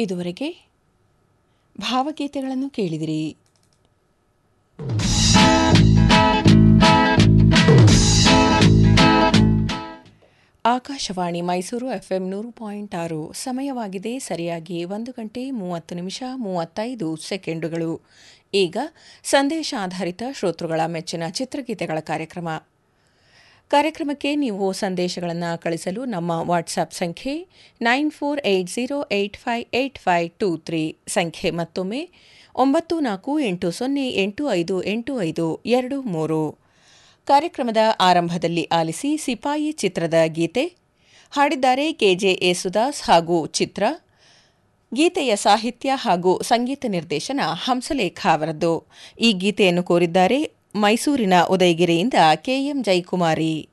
ಇದುವರೆಗೆ ಭಾವಗೀತೆಗಳನ್ನು ಕೇಳಿದಿರಿ ಆಕಾಶವಾಣಿ ಮೈಸೂರು ಎಫ್ಎಂ ನೂರು ಪಾಯಿಂಟ್ ಆರು ಸಮಯವಾಗಿದೆ ಸರಿಯಾಗಿ ಒಂದು ಗಂಟೆ ಮೂವತ್ತು ನಿಮಿಷ ಮೂವತ್ತೈದು ಸೆಕೆಂಡುಗಳು ಈಗ ಸಂದೇಶ ಆಧಾರಿತ ಶ್ರೋತೃಗಳ ಮೆಚ್ಚಿನ ಚಿತ್ರಗೀತೆಗಳ ಕಾರ್ಯಕ್ರಮ ಕಾರ್ಯಕ್ರಮಕ್ಕೆ ನೀವು ಸಂದೇಶಗಳನ್ನು ಕಳಿಸಲು ನಮ್ಮ ವಾಟ್ಸ್ಆಪ್ ಸಂಖ್ಯೆ nine four eight zero eight five eight five two three ಸಂಖ್ಯೆ ಮತ್ತೊಮ್ಮೆ ಒಂಬತ್ತು ನಾಲ್ಕು ಎಂಟು ಸೊನ್ನೆ ಎಂಟು ಐದು ಎಂಟು ಐದು ಎರಡು ಮೂರು ಕಾರ್ಯಕ್ರಮದ ಆರಂಭದಲ್ಲಿ ಆಲಿಸಿ ಸಿಪಾಯಿ ಚಿತ್ರದ ಗೀತೆ ಹಾಡಿದ್ದಾರೆ ಕೆಜೆ ಯೇಸುದಾಸ್ ಹಾಗೂ ಚಿತ್ರ ಗೀತೆಯ ಸಾಹಿತ್ಯ ಹಾಗೂ ಸಂಗೀತ ನಿರ್ದೇಶನ ಹಂಸಲೇಖ ಅವರದ್ದು ಈ ಗೀತೆಯನ್ನು ಕೋರಿದ್ದಾರೆ ಮೈಸೂರಿನ ಉದಯಗಿರಿಯಿಂದ ಕೆಎಂ ಜೈಕುಮಾರಿ